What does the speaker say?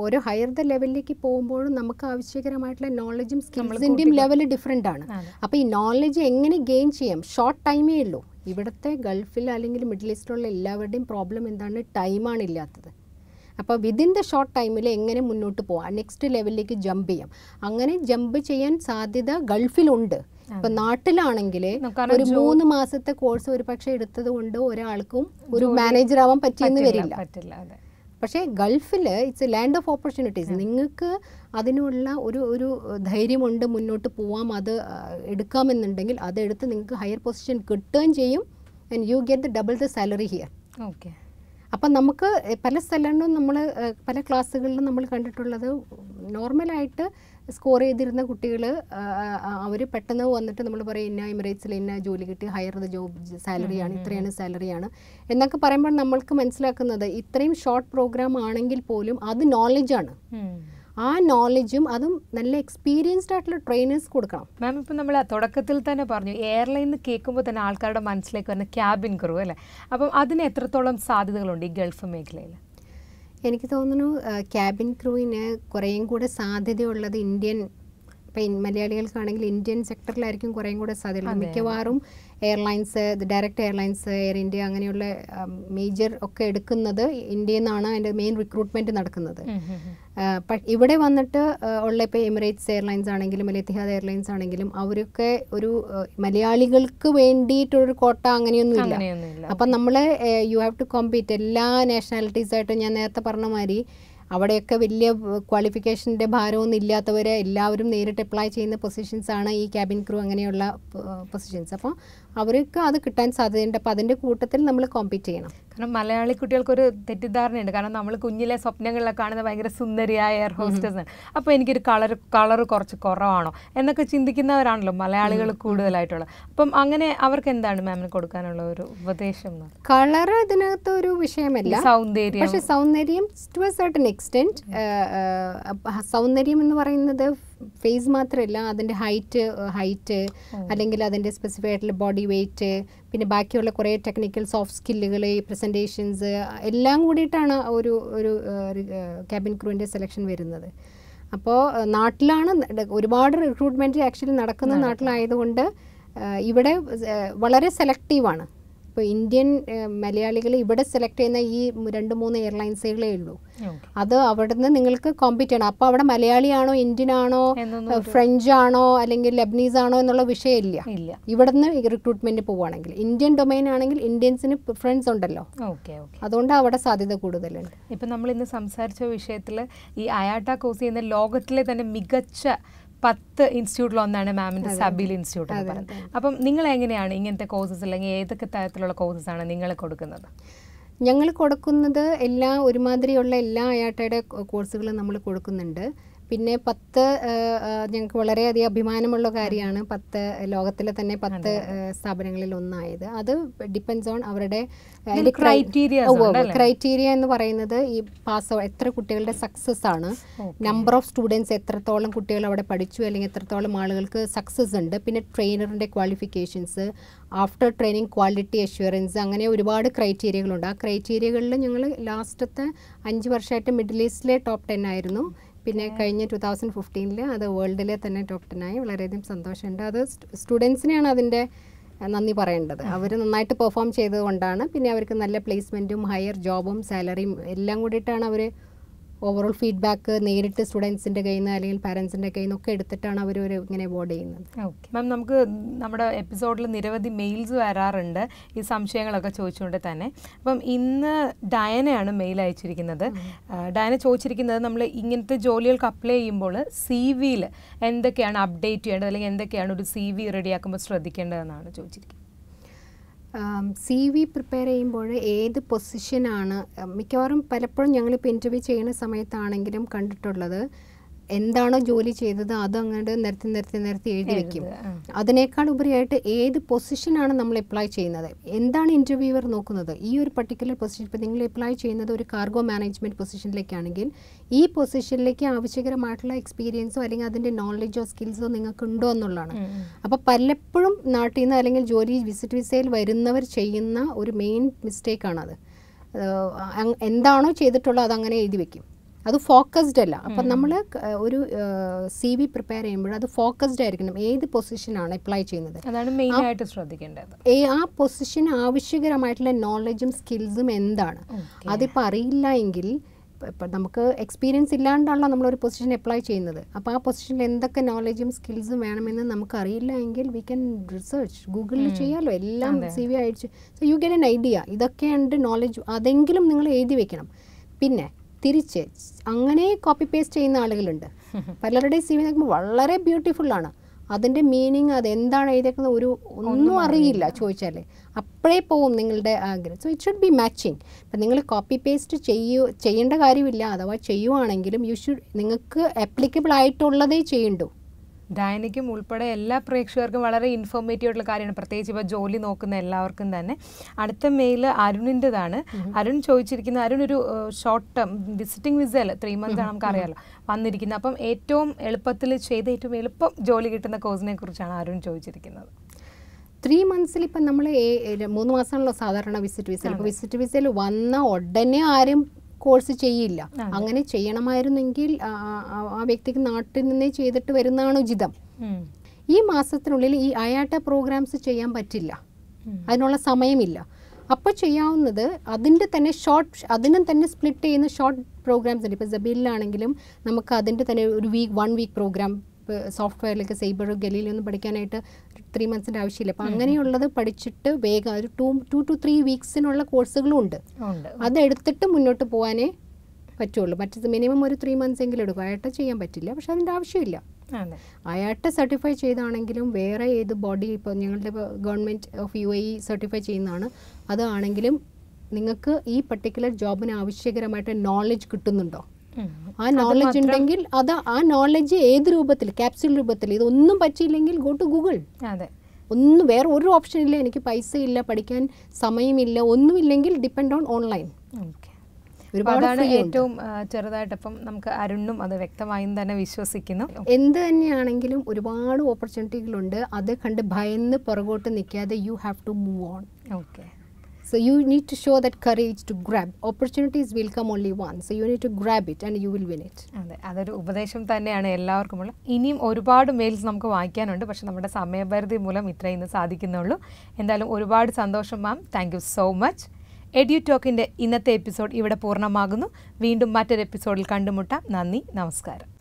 ഒരു higher the ലെവലിലേക്ക് പോകുമ്പോഴും നമുക്ക് ആവശ്യകരമായിട്ടുള്ള നോളജും സ്കിൽസിൻ്റെയും ലെവൽ ഡിഫറെൻ്റ് ആണ് അതെ. അപ്പോൾ ഈ നോളജ് എങ്ങനെ ഗെയിൻ ചെയ്യാം ഷോർട്ട് ടൈമേ ഉള്ളൂ ഇവിടുത്തെ ഗൾഫിൽ അല്ലെങ്കിൽ മിഡിൽ ഈസ്റ്റിലുള്ള എല്ലാവരുടെയും പ്രോബ്ലം എന്താണ് ടൈമാണ് ഇല്ലാത്തത് അപ്പോൾ വിതിൻ ദ ഷോർട്ട് ടൈമിൽ എങ്ങനെ മുന്നോട്ട് പോകാം നെക്സ്റ്റ് ലെവലിലേക്ക് ജമ്പ് ചെയ്യാം അങ്ങനെ ജമ്പ് ചെയ്യാൻ സാധ്യത ഗൾഫിലുണ്ട് ഇപ്പം നാട്ടിലാണെങ്കിൽ കാരണം ഒരു മൂന്ന് മാസത്തെ കോഴ്സ് ഒരു പക്ഷേ എടുത്തത് കൊണ്ട് ഒരാൾക്കും ഒരു മാനേജർ ആവാൻ പറ്റിയെന്ന് വരില്ല പറ്റില്ല അതെ പക്ഷേ ഗൾഫിൽ it's a land of opportunities നിങ്ങൾക്ക് അതിനുള്ള ഒരു ഒരു ധൈര്യമുണ്ട് മുന്നോട്ട് പോവാം അത് ആ, എടുക്കാമെന്നുണ്ടെങ്കിൽ അതെടുത്ത് നിങ്ങൾക്ക് ഹയർ പൊസിഷൻ കിട്ടുകയും ചെയ്യും and you get the double the salary here okay അപ്പം നമുക്ക് പല സ്ഥലങ്ങളിലും നമ്മൾ പല ക്ലാസ്സുകളിലും നമ്മൾ കണ്ടിട്ടുള്ളത് നോർമലായിട്ട് സ്കോർ ചെയ്തിരുന്ന കുട്ടികൾ അവർ പെട്ടെന്ന് വന്നിട്ട് നമ്മൾ പറയും ഇന്ന എമിറേറ്റ്സിൽ ഇന്ന ജോലി കിട്ടി ഹയർ ദ ജോബ് സാലറിയാണ് ഇത്രയാണ് സാലറിയാണ് എന്നൊക്കെ പറയുമ്പോൾ നമ്മൾക്ക് മനസ്സിലാക്കുന്നത് ഇത്രയും ഷോർട്ട് പ്രോഗ്രാം ആണെങ്കിൽ പോലും അത് നോളജാണ് ആ നോളജും അതും നല്ല എക്സ്പീരിയൻസ്ഡ് ആയിട്ടുള്ള ട്രെയിനേഴ്സ് കൊടുക്കണം മാം ഇപ്പം നമ്മൾ തുടക്കത്തിൽ തന്നെ പറഞ്ഞു എയർലൈൻ കേൾക്കുമ്പോൾ തന്നെ ആൾക്കാരുടെ മനസ്സിലേക്ക് വരുന്ന ക്യാബിൻ ക്രൂ അല്ലേ അപ്പം അതിന് എത്രത്തോളം സാധ്യതകളുണ്ട് ഈ ഗൾഫ് മേഖലയിൽ എനിക്ക് തോന്നുന്നു ക്യാബിൻ ക്രൂവിന് കുറേയും കൂടെ സാധ്യതയുള്ളത് ഇന്ത്യൻ ഇപ്പം മലയാളികൾക്കാണെങ്കിൽ ഇന്ത്യൻ സെക്ടറിലായിരിക്കും കുറേയും കൂടെ സാധ്യതയുള്ളത് മിക്കവാറും airlines direct airlines Air India അങ്ങനെയുള്ള മേജർ ഒക്കെ എടുക്കുന്നത് ഇന്ത്യയിൽ നിന്നാണ് അതിൻ്റെ മെയിൻ റിക്രൂട്ട്മെൻറ്റ് നടക്കുന്നത് ആ, പ- ഇവിടെ വന്നിട്ട് ആ, ഉള്ള ഇപ്പോൾ എമിറേറ്റ്സ് എയർലൈൻസ് ആണെങ്കിലും അല്ലെങ്കിൽ എത്തിഹാദ് എയർലൈൻസ് ആണെങ്കിലും അവരൊക്കെ ഒരു ആ, മലയാളികൾക്ക് വേണ്ടിയിട്ടൊരു കോട്ട അങ്ങനെയൊന്നും ഇല്ല അങ്ങനെയൊന്നുമില്ല അപ്പം നമ്മൾ യു ഹാവ് ടു കോമ്പീറ്റ് എല്ലാ നാഷണാലിറ്റീസ് ആയിട്ടും ഞാൻ നേരത്തെ പറഞ്ഞ മാതിരി അവിടെയൊക്കെ വലിയ ക്വാളിഫിക്കേഷൻ്റെ ഭാരമൊന്നും ഇല്ലാത്തവരെ എല്ലാവരും നേരിട്ട് അപ്ലൈ ചെയ്യുന്ന പൊസിഷൻസ് ആണ് ഈ ക്യാബിൻ ക്രൂ അങ്ങനെയുള്ള പൊസിഷൻസ് അപ്പോൾ അവർക്ക് അത് കിട്ടാൻ സാധ്യതയുണ്ട് അപ്പോൾ അതിൻ്റെ കൂട്ടത്തിൽ നമ്മൾ കോമ്പീറ്റ് ചെയ്യണം കാരണം മലയാളി കുട്ടികൾക്കൊരു തെറ്റിദ്ധാരണയുണ്ട് കാരണം നമ്മൾ കുഞ്ഞിലെ സ്വപ്നങ്ങളിലൊക്കെ കാണുന്ന ഭയങ്കര സുന്ദരിയായ എയർ ഹോസ്റ്റേഴ്സ് ആണ് അപ്പോൾ എനിക്കൊരു കളർ കളർ കുറച്ച് കുറവാണോ എന്നൊക്കെ ചിന്തിക്കുന്നവരാണല്ലോ മലയാളികൾ കൂടുതലായിട്ടുള്ളത് അപ്പം അങ്ങനെ അവർക്ക് എന്താണ് മാമിന് കൊടുക്കാനുള്ള ഒരു ഉപദേശം എന്ന്? കളർ ഇതിനകത്ത് ഒരു വിഷയമല്ല സൗന്ദര്യം പക്ഷെ സൗന്ദര്യം ടു എ സർട്ടൻ എക്സ്റ്റെൻറ്റ് സൗന്ദര്യം എന്ന് പറയുന്നത് ഫേസ് മാത്രമല്ല അതിൻ്റെ ഹൈറ്റ് ഹൈറ്റ് അല്ലെങ്കിൽ അതിൻ്റെ സ്പെസിഫൈ ആയിട്ടുള്ള ബോഡി വെയ്റ്റ് പിന്നെ ബാക്കിയുള്ള കുറേ ടെക്നിക്കൽ സോഫ്റ്റ് സ്കില്ലുകൾ പ്രസൻറ്റേഷൻസ് എല്ലാം കൂടിയിട്ടാണ് ഒരു ഒരു ക്യാബിൻ ക്രൂവിൻ്റെ സെലക്ഷൻ വരുന്നത് അപ്പോൾ നാട്ടിലാണ് ഒരുപാട് റിക്രൂട്ട്മെൻറ്റ് ആക്ച്വലി നടക്കുന്ന നാട്ടിലായതുകൊണ്ട് ആ, ഇവിടെ ആ, വളരെ സെലക്റ്റീവാണ് ഇപ്പോൾ ഇന്ത്യൻ മലയാളികൾ ഇവിടെ സെലക്ട് ചെയ്യുന്ന ഈ രണ്ട് മൂന്ന് എയർലൈൻസുകളേ ഉള്ളൂ Okay. അത് അവിടുന്ന് നിങ്ങൾക്ക് കോമ്പീറ്റ് ചെയ്യണം അപ്പോൾ അവിടെ മലയാളിയാണോ ഇന്ത്യൻ ആണോ എന്നൊന്നും ഫ്രഞ്ച് ആണോ അല്ലെങ്കിൽ ലബ്നീസ് ആണോ എന്നുള്ള വിഷയമില്ല ഇല്ല ഇവിടുന്ന് റിക്രൂട്ട്മെന്റ് പോവുകയാണെങ്കിൽ ഇന്ത്യൻ ഡൊമൈൻ ആണെങ്കിൽ ഇന്ത്യൻസിന് പ്രിഫറൻസ് ഉണ്ടല്ലോ ഓക്കെ ഓക്കെ അതുകൊണ്ട് അവിടെ സാധ്യത കൂടുതലുണ്ട് ഇപ്പം നമ്മൾ ഇന്ന് സംസാരിച്ച വിഷയത്തിൽ ഈ അയാട്ട കോഴ്സ് ചെയ്യുന്ന ലോകത്തിലെ തന്നെ മികച്ച പത്ത് ഇൻസ്റ്റിറ്റ്യൂട്ടിൽ ഒന്നാണ് മാമിൻ്റെ സബീൽ ഇൻസ്റ്റിറ്റ്യൂട്ട് എന്ന് പറയുന്നത് അപ്പം നിങ്ങൾ എങ്ങനെയാണ് ഇങ്ങനത്തെ കോഴ്സസ് അല്ലെങ്കിൽ ഏതൊക്കെ തരത്തിലുള്ള കോഴ്സസ് ആണ് നിങ്ങൾ കൊടുക്കുന്നത് ഞങ്ങൾ കൊടുക്കുന്നത് എല്ലാ ഒരുമാതിരിയുള്ള എല്ലാ അയാട്ടയുടെ കോഴ്സുകളും നമ്മൾ കൊടുക്കുന്നുണ്ട് പിന്നെ പത്ത് ആ, ആ, ഞങ്ങൾക്ക് വളരെയധികം അഭിമാനമുള്ള കാര്യമാണ് പത്ത് ലോകത്തിലെ തന്നെ പത്ത് ആ, സ്ഥാപനങ്ങളിൽ ഒന്നായത് അത് ഡിപ്പെൻസ് ഓൺ അവരുടെ അതിന്റെ ക്രൈ- criterias ഉവ്വ് ഉവ്വ്. ഉണ്ടല്ലേ? ക്രൈറ്റീരിയ എന്ന് പറയുന്നത് ഈ പാസ് എത്ര കുട്ടികളുടെ സക്സസ് ആണ് നമ്പർ ഓഫ് സ്റ്റുഡൻസ് എത്രത്തോളം കുട്ടികൾ അവിടെ പഠിച്ചു അല്ലെങ്കിൽ എത്രത്തോളം ആളുകൾക്ക് സക്സസ് ഉണ്ട് പിന്നെ ട്രെയിനറിൻ്റെ qualifications after training quality assurance അങ്ങനെ ഒരുപാട് ക്രൈറ്റീരിയകളുണ്ട് ആ ക്രൈറ്റീരിയകളിൽ ഞങ്ങൾ ലാസ്റ്റത്തെ അഞ്ച് വർഷമായിട്ട് മിഡിൽ ഈസ്റ്റിലെ ടോപ്പ് ടെൻ ആയിരുന്നു പിന്നെ കഴിഞ്ഞ ടു തൗസൻഡ് ഫിഫ്റ്റീനിൽ അത് വേൾഡിലെ തന്നെ ടോപ്പ് ടെൻ ആയി വളരെയധികം സന്തോഷമുണ്ട് അത് സ്റ്റുഡൻസിനെയാണ് അതിൻ്റെ അഹ് നന്ദി പറയേണ്ടത് അവർ നന്നായിട്ട് പെർഫോം ചെയ്തതുകൊണ്ടാണ് പിന്നെ അവർക്ക് നല്ല പ്ലേസ്മെൻറ്റും ഹയർ ജോബും സാലറിയും എല്ലാം കൂടിയിട്ടാണ് അവർ ഓവറോൾ ഫീഡ്ബാക്ക് നേരിട്ട് സ്റ്റുഡൻസിൻ്റെ കയ്യിൽ നിന്ന് അല്ലെങ്കിൽ പാരൻസിൻ്റെ കയ്യിൽ നിന്നൊക്കെ എടുത്തിട്ടാണ് അവർ ഒരു ഇങ്ങനെ അവാർഡ് ചെയ്യുന്നത് ഓക്കെ മാം നമുക്ക് നമ്മുടെ എപ്പിസോഡിൽ നിരവധി മെയിൽസ് വരാറുണ്ട് ഈ സംശയങ്ങളൊക്കെ ചോദിച്ചുകൊണ്ട് തന്നെ അപ്പം ഇന്ന് ഡയനയാണ് മെയിൽ അയച്ചിരിക്കുന്നത് ആ, ഡയന ചോദിച്ചിരിക്കുന്നത് നമ്മൾ ഇങ്ങനത്തെ ജോലികൾക്ക് അപ്ലൈ ചെയ്യുമ്പോൾ സി വിയിൽ എന്തൊക്കെയാണ് അപ്ഡേറ്റ് ചെയ്യേണ്ടത് അല്ലെങ്കിൽ എന്തൊക്കെയാണ് ഒരു സി വി റെഡിയാക്കുമ്പോൾ ശ്രദ്ധിക്കേണ്ടതെന്നാണ് ചോദിച്ചിരിക്കുന്നത് സി വി പ്രിപ്പയർ ചെയ്യുമ്പോൾ ഏത് പൊസിഷനാണ് മിക്കവാറും പലപ്പോഴും ഞങ്ങളിപ്പോൾ ഇൻ്റർവ്യൂ ചെയ്യുന്ന സമയത്താണെങ്കിലും കണ്ടിട്ടുള്ളത് എന്താണോ ജോലി ചെയ്തത് അത് അങ്ങോട്ട് നിരത്തി നിരത്തി നിരത്തി എഴുതി വെക്കും ആ. അതിനേക്കാൾ ഉപരിയായിട്ട് ഏത് പൊസിഷനാണ് നമ്മൾ അപ്ലൈ ചെയ്യുന്നത് എന്താണ് ഇൻ്റർവ്യൂവർ നോക്കുന്നത് ഈ ഒരു പർട്ടിക്കുലർ പൊസിഷൻ ഇപ്പോൾ നിങ്ങൾ അപ്ലൈ ചെയ്യുന്നത് ഒരു കാർഗോ മാനേജ്മെൻറ്റ് പൊസിഷനിലേക്കാണെങ്കിൽ ഈ പൊസിഷനിലേക്ക് ആവശ്യകരമായിട്ടുള്ള എക്സ്പീരിയൻസോ അല്ലെങ്കിൽ അതിൻ്റെ നോളജോ സ്കിൽസോ നിങ്ങൾക്ക് ഉണ്ടോ എന്നുള്ളതാണ് അപ്പോൾ പലപ്പോഴും നാട്ടിൽ നിന്ന് അല്ലെങ്കിൽ ജോലി വിസിറ്റ് വിസയിൽ വരുന്നവർ ചെയ്യുന്ന ഒരു മെയിൻ മിസ്റ്റേക്കാണത് എന്താണോ ചെയ്തിട്ടുള്ളത് അതങ്ങനെ എഴുതി വെക്കും അത് ഫോക്കസ്ഡ് അല്ല അപ്പം നമ്മൾ ഒരു സി വി പ്രിപ്പയർ ചെയ്യുമ്പോൾ അത് ഫോക്കസ്ഡ് ആയിരിക്കണം ഏത് പൊസിഷനാണ് അപ്ലൈ ചെയ്യുന്നത് അതാണ് മെയിൻ ആയിട്ട് ശ്രദ്ധിക്കേണ്ടത് ഏ ആ പൊസിഷന് ആവശ്യകരമായിട്ടുള്ള നോളജും സ്കിൽസും എന്താണ് Okay. അതിപ്പോൾ അറിയില്ല എങ്കിൽ ഇപ്പം നമുക്ക് എക്സ്പീരിയൻസ് ഇല്ലാണ്ടാണല്ലോ നമ്മളൊരു പൊസിഷൻ അപ്ലൈ ചെയ്യുന്നത് അപ്പോൾ ആ പൊസിഷനിൽ എന്തൊക്കെ നോളജും സ്കിൽസും വേണമെന്ന് നമുക്ക് അറിയില്ല എങ്കിൽ വി ക്യാൻ റിസർച്ച് ഗൂഗിളിൽ ചെയ്യാമല്ലോ എല്ലാം സി വി അയച്ച് so you get an idea ഇതൊക്കെയുണ്ട് നോളജ് അതെങ്കിലും നിങ്ങൾ എഴുതി വെക്കണം പിന്നെ തിരിച്ച് അങ്ങനെ കോപ്പി പേസ്റ്റ് ചെയ്യുന്ന ആളുകളുണ്ട് പലരുടെയും സി വി നോക്കുമ്പോൾ വളരെ ബ്യൂട്ടിഫുൾ ആണ് അതിൻ്റെ മീനിങ് അത് എന്താണ് എഴുതിയേക്കുന്നത് ഒരു ഒന്നും അറിയില്ല ചോദിച്ചാൽ അപ്പോഴേ പോവും നിങ്ങളുടെ ആഗ്രഹം so it should be matching അപ്പം നിങ്ങൾ കോപ്പി പേസ്റ്റ് ചെയ്യൂ ചെയ്യേണ്ട കാര്യമില്ല അഥവാ ചെയ്യുവാണെങ്കിലും യു ഷുഡ് നിങ്ങൾക്ക് ആപ്ലിക്കബിൾ ആയിട്ടുള്ളതേ ചെയ്യണ്ടൂ ഡയനയ്ക്കും ഉൾപ്പെടെ എല്ലാ പ്രേക്ഷകർക്കും വളരെ ഇൻഫോർമേറ്റീവ് ആയിട്ടുള്ള കാര്യമാണ് പ്രത്യേകിച്ച് ഇപ്പോൾ ജോലി നോക്കുന്ന എല്ലാവർക്കും തന്നെ അടുത്ത മെയിൽ അരുണിൻ്റെതാണ് അരുൺ ചോദിച്ചിരിക്കുന്ന അരുൺ ഒരു ഷോർട്ട് ടേം വിസിറ്റിംഗ് വിസയിൽ ത്രീ മന്ത്സ് ആണ് നമുക്കറിയാലോ വന്നിരിക്കുന്നത് അപ്പം ഏറ്റവും എളുപ്പത്തിൽ ചെയ്ത ഏറ്റവും എളുപ്പം ജോലി കിട്ടുന്ന കോഴ്സിനെ കുറിച്ചാണ് അരുൺ ചോദിച്ചിരിക്കുന്നത് ത്രീ മന്ത്സിൽ ഇപ്പം നമ്മൾ മൂന്ന് മാസമാണല്ലോ സാധാരണ വിസിറ്റ് വിസയിൽ അപ്പോൾ വിസിറ്റ് വിസയിൽ വന്ന ഉടനെ ആരും കോഴ്സ് ചെയ്യില്ല അങ്ങനെ ചെയ്യണമായിരുന്നെങ്കിൽ ആ- ആ- ആ വ്യക്തിക്ക് നാട്ടിൽ നിന്നേ ചെയ്തിട്ട് വരുന്നതാണ് ഉചിതം ഉം. ഈ മാസത്തിനുള്ളിൽ ഈ അയാട്ട പ്രോഗ്രാംസ് ചെയ്യാൻ പറ്റില്ല അതിനുള്ള സമയമില്ല അപ്പോൾ ചെയ്യാവുന്നത് അതിൻ്റെ തന്നെ ഷോർട്ട് അതിനും തന്നെ സ്പ്ലിറ്റ് ചെയ്യുന്ന ഷോർട്ട് പ്രോഗ്രാംസ് ഉണ്ട് ഇപ്പോൾ ജബീലിലാണെങ്കിലും നമുക്ക് അതിൻ്റെ തന്നെ ഒരു വീക്ക് വൺ വീക്ക് പ്രോഗ്രാം സോഫ്റ്റ്വെയറിലേക്ക് സൈബർ ഗലിയിലൊന്നും പഠിക്കാനായിട്ട് ത്രീ മന്ത്സിൻ്റെ ആവശ്യമില്ല അപ്പോൾ അങ്ങനെയുള്ളത് പഠിച്ചിട്ട് വേഗം ഒരു ടു ടു ടു ത്രീ വീക്സിനുള്ള കോഴ്സുകളും ഉണ്ട് ഉണ്ട് അതെടുത്തിട്ട് മുന്നോട്ട് പോകാനേ പറ്റുള്ളൂ മറ്റത് മിനിമം ഒരു ത്രീ മന്ത്സ് എങ്കിലും എടുക്കും അയാട്ട ചെയ്യാൻ പറ്റില്ല പക്ഷെ അതിൻ്റെ ആവശ്യമില്ല അതെ അയാട്ട സർട്ടിഫൈ ചെയ്താണെങ്കിലും വേറെ ഏത് ബോഡി ഇപ്പോൾ ഞങ്ങളുടെ government of U A E certify ചെയ്യുന്നതാണ് അതാണെങ്കിലും നിങ്ങൾക്ക് ഈ പർട്ടിക്കുലർ ജോബിന് ആവശ്യകരമായിട്ട് നോളജ് കിട്ടുന്നുണ്ടോ ഉം. ആ നോളജ് ഉണ്ടെങ്കിൽ അത് ആ നോളജ് ഏത് രൂപത്തിൽ ക്യാപ്സ്യൂൾ രൂപത്തിൽ ഇതൊന്നും പറ്റിയില്ലെങ്കിൽ ഗോ ടു ഗൂഗിൾ അതെ ഒന്നും വേറെ ഒരു ഓപ്ഷൻ ഇല്ല എനിക്ക് പൈസ ഇല്ല പഠിക്കാൻ സമയമില്ല ഒന്നുമില്ലെങ്കിൽ ഡിപ്പെൻഡ് ഓൺ ഓൺലൈൻ ഓക്കെ ഒരുപാട് അതാണ് free ഉണ്ട്. ഏറ്റവും ആ, ചെറുതായിട്ടപ്പം നമുക്ക് അരുണും അത് വ്യക്തമായും തന്നെ വിശ്വസിക്കുന്നു എന്ത് തന്നെയാണെങ്കിലും ഒരുപാട് ഓപ്പർച്യൂണിറ്റികളുണ്ട് അത് കണ്ട് ഭയന്ന് പുറകോട്ട് നിൽക്കാതെ you have to move on okay so you need to show that courage to grab opportunities will come only one so you need to grab it and you will win it അതെ അതൊരു ഉപദേശം തന്നെയാണ് എല്ലാവർക്കുമുള്ള ഇനിയും ഒരുപാട് males നമുക്ക് വായിക്കാനുണ്ട് പക്ഷെ നമ്മുടെ സമയപരിധി മൂലം ഇത്രയും ഇന്ന് സാധിക്കുന്നുള്ളൂ എന്തായാലും ഒരുപാട് സന്തോഷം ma'am thank you so much edu ടോക്കിൻ്റെ ഇന്നത്തെ എപ്പിസോഡ് ഇവിടെ പൂർണ്ണമാകുന്നു വീണ്ടും മറ്റൊരു എപ്പിസോഡിൽ കണ്ടുമുട്ടാം നന്ദി നമസ്കാരം